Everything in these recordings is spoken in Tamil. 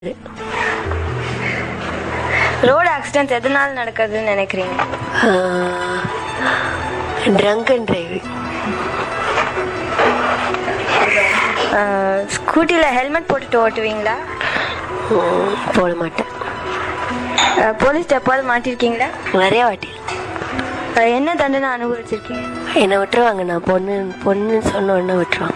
ரோடு ஆக்சிடென்ட் எதனால நடக்குதுன்னு நினைக்கிறீங்க ட்ரங்க் அண்ட் டிரைவிங் ஸ்கூட்டியில் ஹெல்மெட் போட்டுட்டு ஓட்டுவீங்களா போட மாட்டேன் போலீஸ் எப்போது மாட்டிருக்கீங்களா நிறைய வாட்டி அஹ், என்ன தண்டனை அனுபவிச்சிருக்கீங்க என்னை விட்டுருவாங்க நான் பொண்ணு பொண்ணுன்னு சொன்ன உடனே விட்டுருவாங்க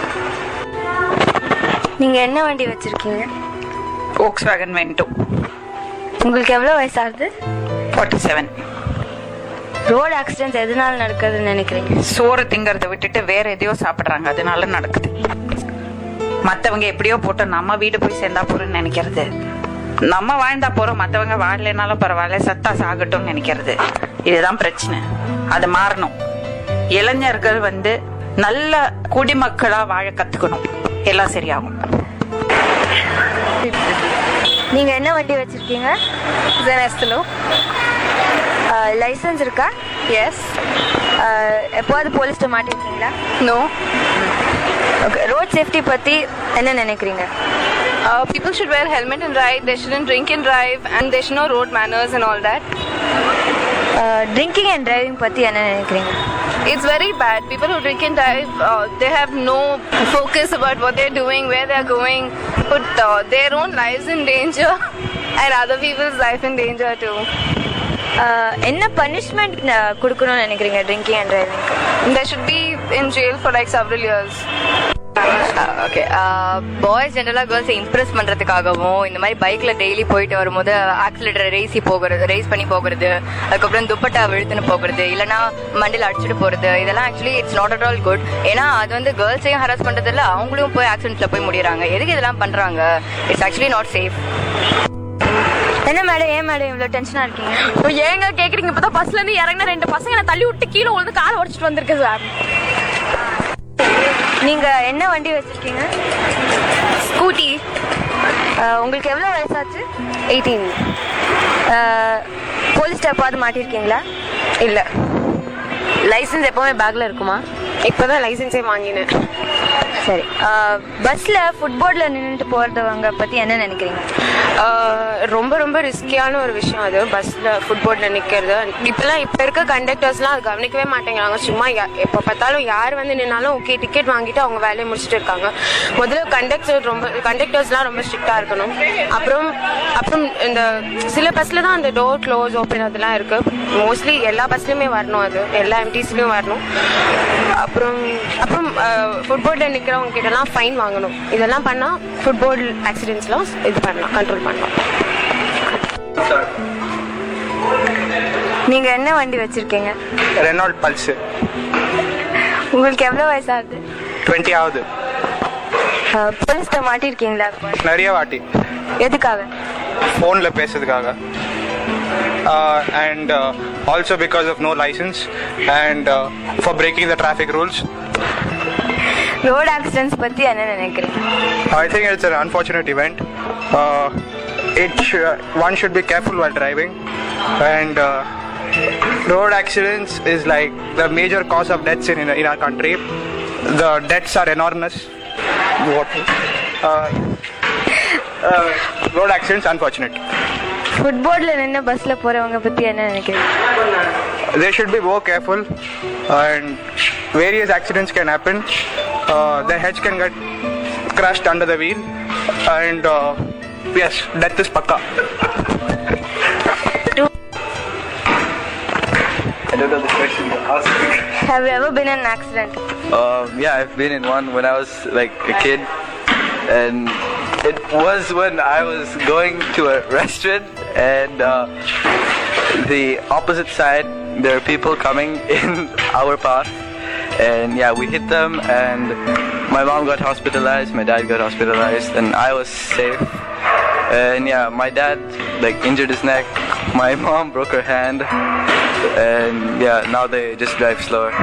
நீங்கள் என்ன வண்டி வச்சுருக்கீங்க ஓக்ஸ் வேகன் வென்டோ உங்களுக்கு எவ்வளோ வயசாகுது ஃபார்ட்டி செவன் ரோடு ஆக்சிடென்ட் எதனால நடக்குதுன்னு நினைக்கிறீங்க சோறு திங்கறத விட்டுட்டு வேற எதையோ சாப்பிடுறாங்க அதனால நடக்குது மத்தவங்க எப்படியோ போட்டு நம்ம வீடு போய் சேர்ந்தா போறோம்னு நினைக்கிறது நம்ம வாழ்ந்தா போறோம் மத்தவங்க வாழலைனாலும் பரவாயில்ல சத்தா சாகட்டும்னு நினைக்கிறது இதுதான் பிரச்சனை அது மாறணும் இளைஞர்கள் வந்து நல்ல குடிமக்களா வாழ கத்துக்கணும் எல்லாம் சரியாகும் நீங்கள் என்ன வண்டி வச்சுருக்கீங்க ஜெனஸ்தலோ லைசன்ஸ் இருக்கா எஸ் எப்போது போலீஸ்ட்ட மாட்டிருக்கீங்களா நோ ஓகே ரோட் சேஃப்டி பற்றி என்ன நினைக்கிறீங்க uh, people should wear helmet and ride they shouldn't drink and drive and they should know road manners and all that drinking and driving பற்றி என்ன நினைக்கிறீங்க it's very bad people who drink and drive uh, they have no focus about what they're doing where they're going put uh, their own lives in danger and other people's life in danger too அஹ், என்ன பனிஷ்மெண்ட் கொடுக்கணும்னு நினைக்கிறீங்க ட்ரிங்கிங் அண்ட் டிரைவிங்க்கு they should be in jail for like several years okay boys ஜென்ரலாக கேர்ள்ஸை இம்ப்ரெஸ் பண்ணுறதுக்காகவும் இந்த மாதிரி பைக்கில் டெய்லி போயிட்டு வரும்போது ஆக்சிலேட்டர் ரேசி போகிறது ரேஸ் பண்ணி போகிறது அதுக்கப்புறம் துப்பட்டா விழுத்துன்னு போகிறது இல்லைனா மண்டியில் அடிச்சுட்டு போகிறது இதெல்லாம் actually it's not at all good ஏன்னா அது வந்து கேர்ள்ஸையும் ஹராஸ் பண்ணுறது இல்லை அவங்களும் போய் ஆக்சிடென்ட்ஸில் போய் முடியறாங்க எதுக்கு இதெல்லாம் பண்ணுறாங்க இட்ஸ் ஆக்சுவலி நாட் சேஃப் என்ன மேடம் ஏன் மேடம் இவ்வளோ டென்ஷனாக இருக்கீங்க ஏங்க கேக்குறீங்க இப்பதான் பஸ்ல இருந்து இறங்கின ரெண்டு பசங்க நான் தள்ளி விட்டு கீழே விழுந்து காலை உடைச்சிட்டு வந்திருக்கு சார் நீங்கள் என்ன வண்டி வச்சுருக்கீங்க ஸ்கூட்டி உங்களுக்கு எவ்வளோ வயசாச்சு எயிட்டீன் போலீஸ் எப்பாவது மாட்டிருக்கீங்களா இல்ல லைசன்ஸ் எப்பவுமே பேக்ல இருக்குமா இப்பதான் லைசென்ஸே வாங்கினேன் சரி பஸ்ஸில் ஃபுட்போர்டில் நின்றுட்டு போகிறவங்க பற்றி என்ன நினைக்கிறீங்க ஆஹ் ரொம்ப ரொம்ப ரிஸ்கியான ஒரு விஷயம் அது பஸ்ல ஃபுட்போர்டில் நிற்கிறது இப்பெல்லாம் இப்போ இருக்க கண்டக்டர்ஸ்லாம் அது கவனிக்கவே மாட்டேங்கிறாங்க சும்மா யா- எப்போ பார்த்தாலும் யார் வந்து நின்னாலும் ஓகே டிக்கெட் வாங்கிட்டு அவங்க வேலையை முடிச்சுட்டு இருக்காங்க முதல்ல கண்டக்டர் ரொம்ப கண்டக்டர்ஸ்லாம் ரொம்ப ஸ்ட்ரிக்டாக இருக்கணும் அப்புறம் அப்புறம் இந்த சில பஸ்ல தான் அந்த டோர் க்ளோஸ் ஓப்பன் அதெல்லாம் இருக்கு மோஸ்ட்லி எல்லா பஸ்லையுமே வரணும் அது எல்லா எம்டிஸ்லையும் வரணும் அப்புறம் அப்புறம் ஃபுட்போர்டில் நிற்கிறவங்க கிட்டலாம் ஃபைன் வாங்கணும் இதெல்லாம் பண்ணால் ஃபுட்போர்ட் ஆக்சிடென்ட்ஸ்லாம் இது பண்ணலாம் கண்ட்ரோல் பண்ணலாம் நீங்கள் என்ன வண்டி வச்சுருக்கீங்க ரெனால்ட் பல்ஸு உங்களுக்கு எவ்வளோ வயசாகுது டுவெண்ட்டி ஆகுது போலீஸ்ட்ட மாட்டிருக்கீங்களா இப்போ? நிறைய வாட்டி எதுக்காக ஃபோனில் பேசுறதுக்காக and also because of no licence and for breaking the traffic rules road accidents பற்றி என்ன நினைக்கிறீங்க I think it's an unfortunate event. Uh, it sh- one should be careful while driving, and uh, road accidents is like the major cause of deaths in in our country. The deaths are enormous. What? Uh, uh, road accidents unfortunate. ஃபுட்போர்டில் நின்று பஸ்ஸில் போகிறவங்க பற்றி என்ன நினைக்கிறீங்க They should be more careful, and various accidents can happen. Uh, the heads can get crushed under the wheel, and uh, yes, death is pakka. I don't know the question. Ask me. Have ever been an accident Um, yeah, I've been in one when I was like a kid, and it was when I was going to a restaurant, and uh, the opposite side there are people coming in our path, and yeah, we hit them, and my mom got hospitalized, my dad got hospitalized, and I was safe. And yeah, my dad like injured his neck, my mom broke her hand, and yeah, now they just drive slower.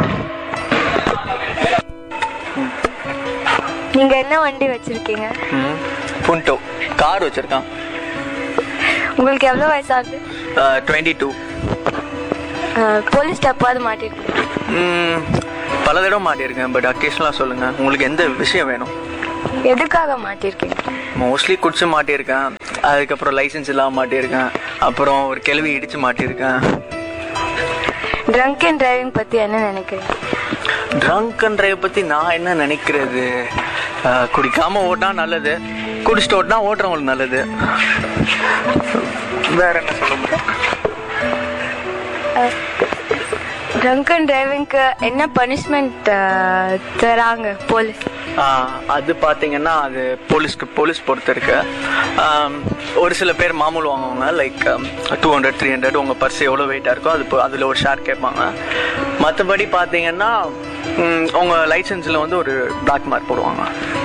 நீங்கள் என்ன வண்டி வச்சுருக்கீங்க புண்டோ கார் வச்சிருக்கான் உங்களுக்கு எவ்வளோ வயசாகுது டுவெண்ட்டி டூ போலீஸ் எப்பாவது மாட்டிருக்கீங்க பல தடவை மாட்டியிருக்கேன் பட் அக்கேஷனலாக சொல்லுங்கள் உங்களுக்கு எந்த விஷயம் வேணும் எதுக்காக மாட்டிருக்கீங்க மோஸ்ட்லி குடிச்சு மாட்டியிருக்கேன் அதுக்கப்புறம் லைசென்ஸ் இல்லாமல் மாட்டியிருக்கேன் அப்புறம் ஒரு கிளவி இடிச்சு மாட்டியிருக்கேன் ட்ரங்க் அண்ட் டிரைவிங் பத்தி என்ன நினைக்கிறீங்க ட்ரங்க் அண்ட் டிரைவ் பற்றி நான் என்ன நினைக்கிறது அஹ், குடிக்காம ஓட்டினா நல்லது குடிச்சிட்டு ஓட்டினா ஓட்டுறவங்களுக்கு நல்லது வேற என்ன சொல்ல முடியும் ட்ரங்க் அண்ட் டிரைவிங்க்கு என்ன பனிஷ்மெண்ட் தராங்க போலீஸ் ஆஹ் அது பார்த்தீங்கன்னா அது போலீஸ்க்கு போலீஸ் பொறுத்து இருக்கு ஆம், ஒரு சில பேர் மாமூல் வாங்குவாங்க like two hundred three hundred உங்கள் பர்ஸ் எவ்வளோ வெயிட்டாக இருக்கோ அது இப்போ அதில் ஒரு ஷேர் கேட்பாங்க மற்றபடி பார்த்தீங்கன்னா ம், உங்க லைசன்ஸில் வந்து ஒரு பிளாக் மார்க் போடுவாங்க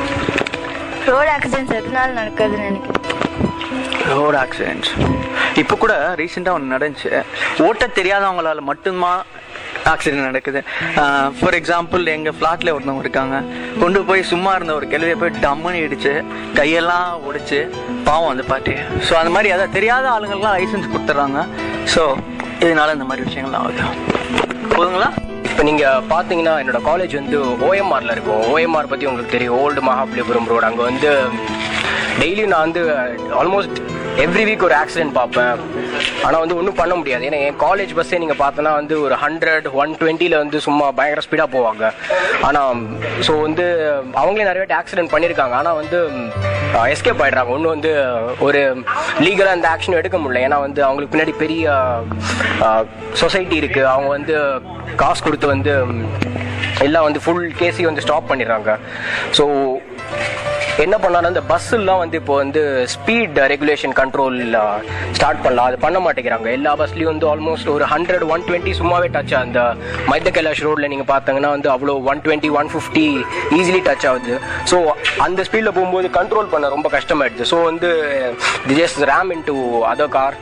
ரோட் ஆக்சிடென்ட்ஸ் எதனால நடக்குதுன்னு நினைக்கிறேன் ரோட் ஆக்சிடென்ட்ஸ் இப்போ கூட ரீசெண்டாக ஒன்று நடந்துச்சு ஓட்ட தெரியாதவங்களால மட்டும்தான் ஆக்சிடென்ட் நடக்குது ஃபார் எக்ஸாம்பிள் எங்கள் ஃப்ளாட்டில் ஒருத்தவங்க இருக்காங்க கொண்டு போய் சும்மா இருந்த ஒரு கிழவியை போய் டம்முன்னு இடிச்சு கையெல்லாம் உடைச்சு பாவம் அந்த பாட்டி ஸோ அந்த மாதிரி அதான் தெரியாத ஆளுங்களுக்குலாம் லைசன்ஸ் கொடுத்துட்றாங்க ஸோ இதனால இந்த மாதிரி விஷயங்கள்லாம் ஆகுது போதுங்களா இப்போ நீங்கள் பார்த்தீங்கன்னா என்னோட காலேஜ் வந்து ஓஎம்ஆரில் இருக்கும் ஓஎம்ஆர் பற்றி உங்களுக்கு தெரியும் ஓல்டு மகாபலிபுரம் ரோடு அங்கே வந்து டெய்லி நான் வந்து ஆல்மோஸ்ட் எவ்ரி வீக் ஒரு ஆக்சிடென்ட் பார்ப்பேன் ஆனால் வந்து ஒன்றும் பண்ண முடியாது ஏன்னா என் காலேஜ் பஸ்ஸே நீங்கள் பார்த்தோன்னா வந்து ஒரு ஹண்ட்ரட் ஒன் டுவெண்ட்டியில் வந்து சும்மா பயங்கர ஸ்பீடாக போவாங்க ஆனால் ஸோ வந்து அவங்களே நிறைய வாட்டி ஆக்சிடென்ட் பண்ணியிருக்காங்க ஆனால் வந்து எஸ்கேப் ஆயிடுறாங்க ஒன்றும் வந்து ஒரு லீகலாக அந்த ஆக்ஷன் எடுக்க முடியல ஏன்னா வந்து அவங்களுக்கு பின்னாடி பெரிய சொசைட்டி இருக்குது அவங்க வந்து காசு கொடுத்து வந்து எல்லாம் வந்து ஃபுல் கேஸையும் வந்து ஸ்டாப் பண்ணிடுறாங்க ஸோ என்ன பண்ணாலும் இந்த பஸ்ஸெல்லாம் வந்து இப்போ வந்து ஸ்பீட் ரெகுலேஷன் கண்ட்ரோல் ஸ்டார்ட் பண்ணலாம் அது பண்ண மாட்டேங்கிறாங்க எல்லா பஸ்லையும் வந்து ஆல்மோஸ்ட் ஒரு ஹண்ட்ரட் ஒன் டுவெண்ட்டி சும்மாவே டச் அந்த மைத்த கைலாஷ் ரோட்ல நீங்கள் பார்த்தீங்கன்னா வந்து அவ்வளோ one twenty one fifty easily touch ஆகுது ஸோ அந்த ஸ்பீடில் போகும்போது கண்ட்ரோல் பண்ண ரொம்ப கஷ்டமாயிடுது ஸோ வந்து the just ram in to other car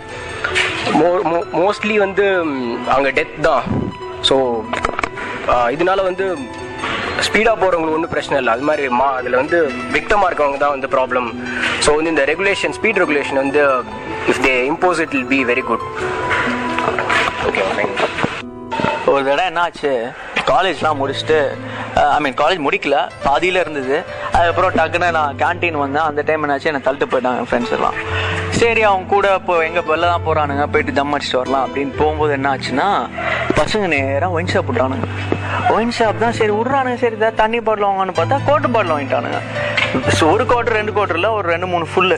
mostly வந்து அங்கே டெத் தான் ஸோ இதனால வந்து ஸ்பீடாக போகிறவங்களுக்கு ஒன்றும் பிரச்சனை இல்லை அது மாதிரி மா அதில் வந்து விக்டமாக இருக்கவங்க தான் வந்து ப்ராப்ளம் ஸோ வந்து இந்த ரெகுலேஷன் ஸ்பீட் ரெகுலேஷன் வந்து if they impose it will be very good okay thank you ஒரு தடவை என்னாச்சு காலேஜ்லாம் முடிச்சுட்டு ஐ மீன் காலேஜ் முடிக்கல பாதியில் இருந்தது அதுக்கப்புறம் டக்குன்னு நான் கேன்டீன் வந்தேன் அந்த டைம் என்னாச்சு என்னை தள்ளிட்டு போயிட்டாங்க ஃப்ரெண்ட்ஸ் எல்லாம் சரி அவங்க கூட இப்போ எங்கே வெளில தான் போகிறானுங்க போயிட்டு தம் அடிச்சுட்டு வரலாம் அப்படின்னு போகும்போது என்ன ஆச்சுன்னா பசங்க நேராக ஒயின் ஷாப் விட்டானுங்க ஒயின் ஷாப் தான் சரி விட்றானுங்க சரி தான் தண்ணி பாட்டில் வாங்கன்னு பார்த்தா கோட்டு பாட்டில் வாங்கிட்டானுங்க ஸோ ஒரு குவார்டர் ரெண்டு குவார்டரில் ஒரு ரெண்டு மூணு ஃபுல்லு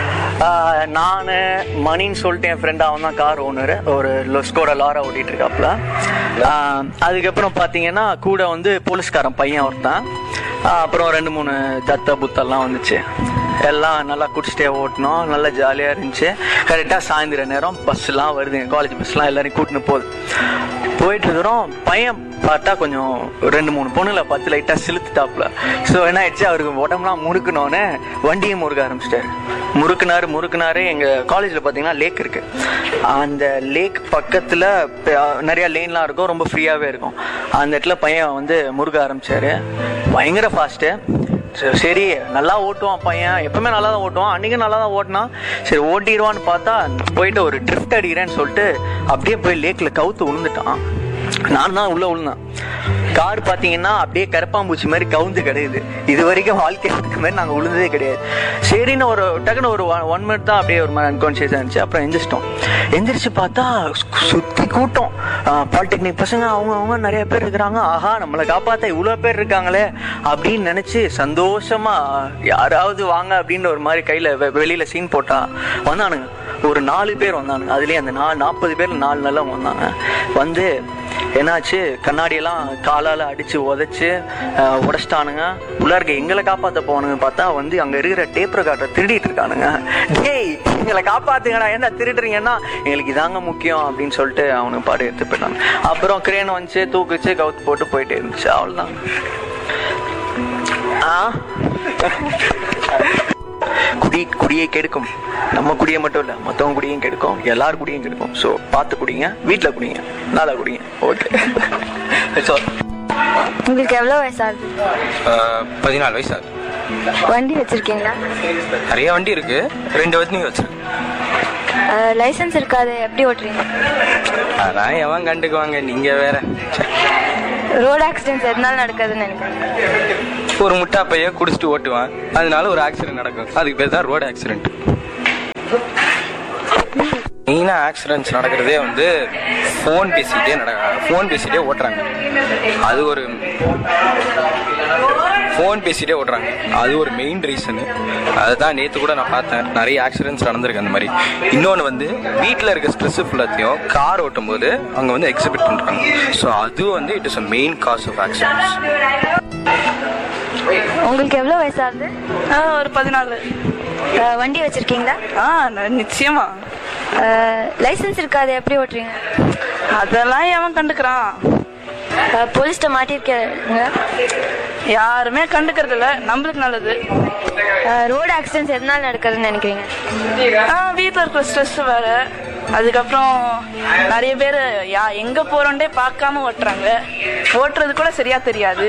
நான் மணின்னு சொல்லிட்டு என் ஃப்ரெண்ட் அவன் தான் கார் ஓனர் ஒரு லொஸ்கோட லாரா ஓட்டிட்டு இருக்காப்புல ஆஹ் அதுக்கப்புறம் பார்த்தீங்கன்னா கூட வந்து போலீஸ்காரன் பையன் ஒருத்தன் ஆஹ் அப்புறம் ரெண்டு மூணு தத்த புத்தெல்லாம் வந்துச்சு எல்லாம் நல்லா குடிச்சிட்டே ஓட்டினோம் நல்லா ஜாலியாக இருந்துச்சு கரெக்டாக சாயந்தர நேரம் பஸ்லாம் வருது எங்கள் காலேஜ் பஸ்லாம் எல்லாரையும் கூட்டின்னு போகுது போயிட்டு இருக்கிறோம் பையன் பார்த்தா கொஞ்சம் ரெண்டு மூணு பொண்ணுல பார்த்து லைட்டாக சிலுத்துட்டாப்புல ஸோ என்ன ஆயிடுச்சு அவருக்கு உடம்புலாம் முறுக்குனோடனே வண்டியை முறுக்க ஆரம்பிச்சிட்டாரு முறுக்குனாரு முறுக்குனாரு எங்கள் காலேஜில் பார்த்தீங்கன்னா லேக் இருக்கு அந்த லேக் பக்கத்தில் நிறைய லேன்லாம் இருக்கும் ரொம்ப ஃப்ரீயாகவே இருக்கும் அந்த இடத்துல பையன் வந்து முறுக்க ஆரம்பிச்சாரு பயங்கர ஃபாஸ்ட்டு சரி, சரி நல்லா ஓட்டுவான் பையன் எப்பவுமே நல்லா தான் ஓட்டுவான் அன்னைக்கும் நல்லா தான் ஓட்டினான் சரி ஓட்டிடுவான்னு பார்த்தா போயிட்டு ஒரு ட்ரிஃப்ட் அடிக்கிறேன்னு சொல்லிட்டு அப்படியே போய் லேக்ல கவுத்து விழுந்துட்டான் நான் தான் உள்ள விழுந்தேன் கார் பார்த்தீங்கன்னா அப்படியே கரப்பாம்பூச்சி மாதிரி கவுந்து கிடையாது இது வரைக்கும் வாழ்க்கையில் இருக்க மாதிரி நாங்கள் விழுந்ததே கிடையாது சரின்னு ஒரு டக்குன்னு ஒரு ஒன் மினிட் தான் அப்படியே ஒரு மாதிரி அன்கான்ஷியஸாக இருந்துச்சு அப்புறம் எந்திரிச்சிட்டோம் எந்திரிச்சு பார்த்தா சு- சுத்தி கூட்டம் பாலிடெக்னிக் பசங்க அவங்க அவங்க நிறைய பேர் இருக்கிறாங்க ஆஹா நம்மளை காப்பாற்ற இவ்வளோ பேர் இருக்காங்களே அப்படின்னு நினச்சி சந்தோஷமா யாராவது வாங்க அப்படின்னு ஒரு மாதிரி கையில் வெளியில் சீன் போட்டா வந்தானுங்க ஒரு நாலு பேர் வந்தானுங்க அதுலேயே அந்த நா நாற்பது பேர் நாலு நல்லா வந்தாங்க வந்து என்னாச்சு கண்ணாடியெல்லாம் காலால் அடிச்சு உதைச்சு அஹ், உடைச்சிட்டானுங்க உள்ள இருக்க எங்களை காப்பாற்ற போவானுங்க பார்த்தா வந்து அங்கே இருக்கிற டேப் ரெக்கார்டரை திருடிட்டு இருக்கானுங்க டேய் எங்களை காப்பாத்துங்கடா என்ன திருடுறீங்கன்னா எங்களுக்கு இதாங்க முக்கியம் அப்படின்னு சொல்லிட்டு அவனுக்கு பாடு எடுத்து போயிட்டாங்க அப்புறம் கிரேன் வந்துச்சு தூக்குச்சு கவுத்து போட்டு போயிட்டே இருந்துச்சு அவ்வளோதான் ஆ குடி குடியை கெடுக்கும் நம்ம குடியை மட்டும் இல்லை மற்றவங்க குடியும் கெடுக்கும் எல்லார் குடியும் கெடுக்கும் ஸோ பார்த்து குடிங்க வீட்டில் குடிங்க நல்லா குடிங்க ஓகே ஸோ உங்களுக்கு எவ்வளோ வயசாகுது பதினாலு வயசு ஆகுது வண்டி வச்சிருக்கீங்களா நிறைய வண்டி இருக்கு ரெண்டு வண்டியும் வச்சிருக்கு லைசன்ஸ் இருக்காது எப்படி ஓட்டுறீங்க அதான் எவன் கண்டுக்குவாங்க நீங்க வேற ச்சே. ரோட் ஆக்சிடென்ட்ஸ் எதனால நடக்குதுன்னு நினைக்கிறேன் ஒரு முட்டா பைய குடிச்சிட்டு ஓட்டுவான் அதனால ஒரு ஆக்சிடென்ட் நடக்கும் அதுக்கு பேர் தான் ரோடு ஆக்சிடென்ட் மெயினாக ஆக்சிடென்ட்ஸ் நடக்கிறதே வந்து ஃபோன் பேசிக்கிட்டே நட ஃபோன் பேசிக்கிட்டே ஓட்டுறாங்க அது ஒரு ஃபோன் பேசிகிட்டே ஓட்டுறாங்க அது ஒரு மெயின் ரீசனு அதுதான் நேற்று கூட நான் பார்த்தேன் நிறைய ஆக்சிடென்ட்ஸ் நடந்திருக்கு அந்த மாதிரி இன்னொன்று வந்து வீட்டில் இருக்க ஸ்ட்ரெஸ் ஃபுல்லாத்தையும் கார் ஓட்டும் போது அங்கே வந்து எக்ஸிபிட் பண்ணுறாங்க ஸோ அது வந்து it is a main cause of accidents உங்களுக்கு எவ்வளோ வயசாகுது ஒரு பதினாலு அஹ், வண்டி வச்சிருக்கீங்களா ஆ நான் நிச்சயமா லைசென்ஸ் இருக்காது எப்படி ஓட்டுறீங்க அதெல்லாம் எவன் கண்டுக்கிறான் போலீஸ்ட்ட மாட்டிருக்கீங்க யாருமே கண்டுக்கிறது இல்ல நம்மளுக்கு நல்லது ரோடு ஆக்சிடென்ட்ஸ் எதனால நடக்குதுன்னு நினைக்கிறீங்க ஆ வீட்டில் இருக்கிற ஸ்ட்ரெஸ் வேற அதுக்கப்புறம் நிறைய பேர் யா எங்க போறோண்டே பார்க்காம ஓட்டுறாங்க ஓட்டுறது கூட சரியா தெரியாது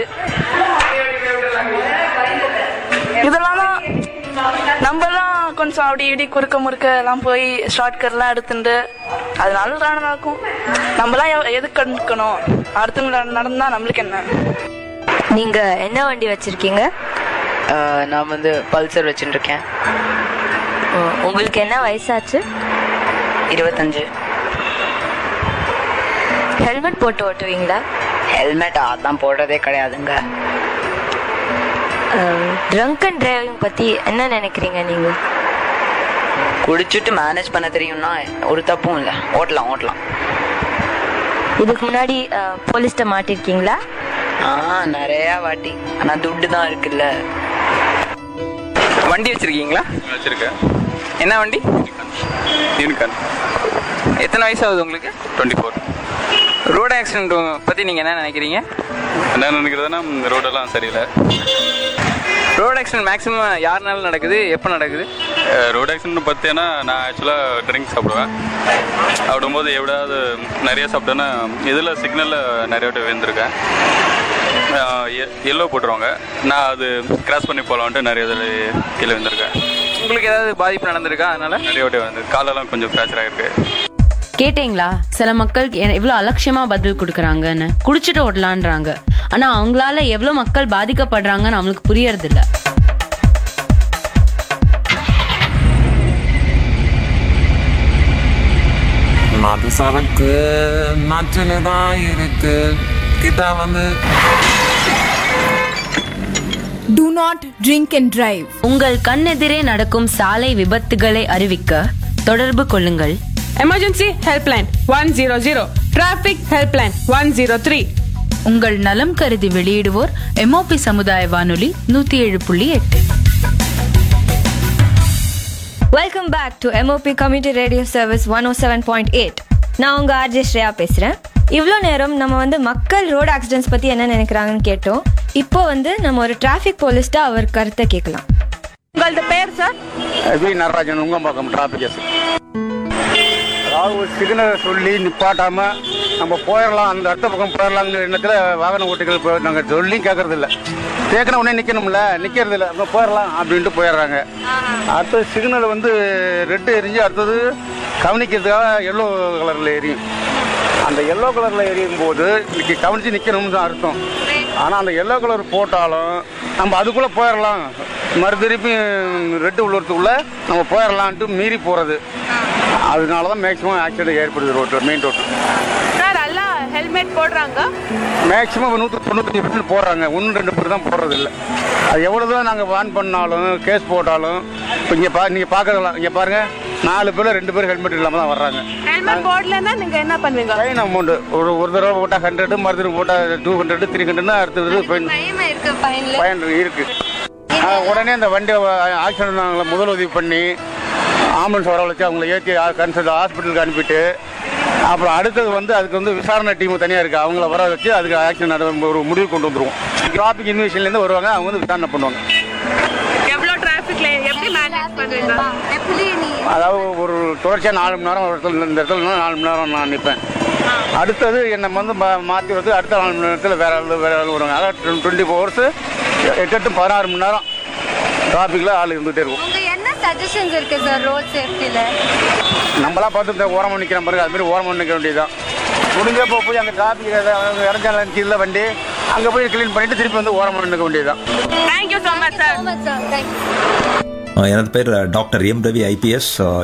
இதெல்லாம் தான் நம்மலாம் கொஞ்சம் அப்படி இப்படி குறுக்க முறுக்க எல்லாம் போய் ஷார்ட் கட்லாம் எடுத்துட்டு அதனால தானே நடக்கும் நம்மலாம் எவ- எதுக்கு கண்டுக்கணும் அடுத்தவங்க நடந்தா நம்மளுக்கு என்ன நீங்க என்ன வண்டி வச்சிருக்கீங்க நான் வந்து பல்சர் வச்சுட்டு இருக்கேன் ஓ, உங்களுக்கு என்ன வயசாச்சு இருபத்தஞ்சு ஹெல்மெட் போட்டு ஓட்டுவீங்களா ஹெல்மெட் அதான் போடுறதே கிடையாதுங்க ட்ரங்க் அண்ட் டிரைவிங் பத்தி என்ன நினைக்கிறீங்க நீங்க குடிச்சிட்டு மேனேஜ் பண்ண தெரியும்னா ஒரு தப்பும் இல்லை ஓட்டலாம் ஓட்டலாம் இதுக்கு முன்னாடி போலீஸ்ட்ட மாட்டிருக்கீங்களா ஆ நிறைய வாட்டி ஆனால் துட்டு தான் இருக்குல்ல வண்டி வச்சிருக்கீங்களா வச்சிருக்கேன் என்ன வண்டி யூனிகான் எத்தனை வயசு ஆகுது உங்களுக்கு டுவெண்ட்டி ஃபோர் ரோடு ஆக்சிடென்ட் பற்றி நீங்கள் என்ன நினைக்கிறீங்க என்ன நினைக்கிறதுனா ரோடெல்லாம் சரியில்லை ரோடு ஆக்சிடென்ட் மேக்ஸிமம் யாருனால நடக்குது எப்போ நடக்குது ரோட் ஆக்சிடென்ட் பார்த்தீங்கன்னா நான் ஆக்சுவலாக ட்ரிங்க் சாப்பிடுவேன் சாப்பிடும்போது எப்படியாவது நிறைய சாப்பிட்டேன்னா இதில் சிக்னலில் நிறைய வாட்டி விழுந்திருக்கேன் எல்லோ போட்டுருவாங்க நான் அது கிராஸ் பண்ணி போகலான்ட்டு நிறைய இதில் கீழே விழுந்திருக்கேன் உங்களுக்கு ஏதாவது பாதிப்பு நடந்திருக்கா அதனால நிறைய வாட்டி வந்து காலெல்லாம் கொஞ்சம் ஃப்ராக்சர் ஆகிருக்கு கேட்டீங்களா சில மக்கள் எ- எவ்வளவு அலட்சியமா பதில் கொடுக்கறாங்கன்னு குடிச்சிட்டு ஓடலான்றாங்க ஆனா அவங்களால எவ்வளவு மக்கள் பாதிக்கப்படுறாங்கன்னு அவங்களுக்கு புரியறது இல்ல மது சரக்கு நச்சுன்னு தான் இருக்கு கிட்ட வந்து to not drink and drive உங்கள் கண்ணெதிரே நடக்கும் சாலை விபத்துகளை அறிவிக்க தொடர்பு கொள்ளுங்கள் emergency helpline one zero zero traffic helpline one zero three உங்கள் நலம் கருதி வெளியிடுவோர் எம்ஓபி சமுதாய வானொலி நூத்தி ஏழு புள்ளி எட்டு welcome back to MOP community radio service one O seven point eight நான் உங்கள் ஆர்ஜே ஸ்ரேயா பேசுகிறேன் இவ்வளோ நேரம் நம்ம வந்து மக்கள் ரோடு ஆக்சிடென்ட்ஸ் பற்றி என்ன நினைக்கிறாங்கன்னு கேட்டோம் இப்போ வந்து நம்ம ஒரு டிராஃபிக் போலீஸ்ட்டா அவர் கருத்தை கேட்கலாம் உங்களது பேர் sir V Natarajan Ungambakkam traffic yes அதாவது ஒரு சிக்னலை சொல்லி நிப்பாட்டாம நம்ம போயிடலாம் அந்த அடுத்த பக்கம் போயிடலாங்கிற எண்ணத்தில் வாகன ஓட்டிகள் இப்போ நாங்கள் சொல்லி கேட்கறது இல்லை கேட்கணும் உடனே நிற்கணும்ல நிற்கிறது இல்லை அப்புறம் போயிடலாம் அப்படின்ட்டு போயிடுறாங்க அடுத்தது சிக்னல் வந்து ரெட்டு எரிஞ்சு அடுத்தது கவனிக்கிறதுக்காக எல்லோ கலரில் எரியும் அந்த எல்லோ கலரில் எரியும் போது இன்னைக்கு கவனித்து நிற்கணும்னு தான் அர்த்தம் ஆனால் அந்த எல்லோ கலர் போட்டாலும் நம்ம அதுக்குள்ளே போயிடலாம் மறு திருப்பி ரெட்டு உள்ளத்துக்குள்ளே நம்ம போயிடலான்ட்டு மீறி போகிறது அதனால தான் மேக்ஸிமம் ஆக்சிடென்ட் ஏற்படுது ரோட்டில் மெயின் ரோட்டில் சார் எல்லாம் ஹெல்மெட் போடுறாங்க மேக்ஸிமம் நூற்றி தொண்ணூத்தஞ்சு பர்சன்ட் போடுறாங்க ஒன்று ரெண்டு பேர் தான் போடுறது இல்லை அது எவ்வளோ தான் நாங்கள் வான் பண்ணாலும் கேஸ் போட்டாலும் இப்போ இங்கே பா நீங்கள் பார்க்கலாம் இங்கே பாருங்கள் நாலு பேர் ரெண்டு பேர் ஹெல்மெட் இல்லாமல் தான் வர்றாங்க ஹெல்மெட் போடலன்னா நீங்க என்ன பண்ணுவீங்க ஃபைன் அமௌண்ட் ஒரு ஒரு தடவை போட்டால் ஹண்ட்ரட் மறு தடவை போட்டால் டூ ஹண்ட்ரட் த்ரீ ஹண்ட்ரட்னா அடுத்தது ஃபைன் இருக்கு ஃபைன்ல ஃபைன் இருக்கு ஆ, உடனே அந்த வண்டியை ஆக்சிடென்ட் நாங்களை முதலுதவி பண்ணி ஆம்புலன்ஸ் வரவழைச்சு அவங்களை ஏற்றி கன்சல்ட் ஹாஸ்பிட்டலுக்கு அனுப்பிட்டு அப்புறம் அடுத்தது வந்து அதுக்கு வந்து விசாரணை டீம் தனியாக இருக்குது அவங்கள வர வச்சு அதுக்கு ஆக்சிடென்ட் ஒரு முடிவு கொண்டு வந்துருவோம் டிராஃபிக் இன்வெஸ்டிலேருந்து வருவாங்க அவங்க வந்து விசாரணை பண்ணுவாங்க எவ்வளவு டிராபிக்ல எப்படி மேனேஜ் பண்ணுவீங்க எப்படி நீ அதாவது ஒரு தொடர்ச்சியாக நாலு மணி நேரம் ஒரு இடத்துல இந்த இடத்துல நின்னா நாலு மணி நேரம் நான் நிற்பேன் அடுத்தது என்னை வந்து மா- மாற்றி வந்து அடுத்த நாலு மணி நேரத்தில் வேற ஆள் வேற ஆள் வருவாங்க அதாவது டுவெண்ட்டி ஃபோர் ஹவர்ஸ் எட்டு எட்டு பதினாறு மணி நேரம் டிராஃபிக்கில் ஆள் இருந்துகிட்டே இருக்கும் உங்க என்ன சஜஷன்ஸ் இருக்கு சார் ரோட் சேஃப்டில நம்மளா பார்த்து இந்த ஓரமாக நிற்கிறோம் பாருங்க அது மாதிரி ஓரமாக நிற்க வேண்டியதுதான் முடிஞ்சப்போ போய் அந்த டிராஃபிக் இறஞ்சால நிற்கிறதுல வண்டி அங்கே போய் க்ளீன் பண்ணிட்டு திருப்பி வந்து ஓரமாக நிற்க வேண்டியதுதான் தேங்க்யூ ஸோ மச் சார் எனது பேர் டாக்டர் எம் ரவி ஐபிஎஸ்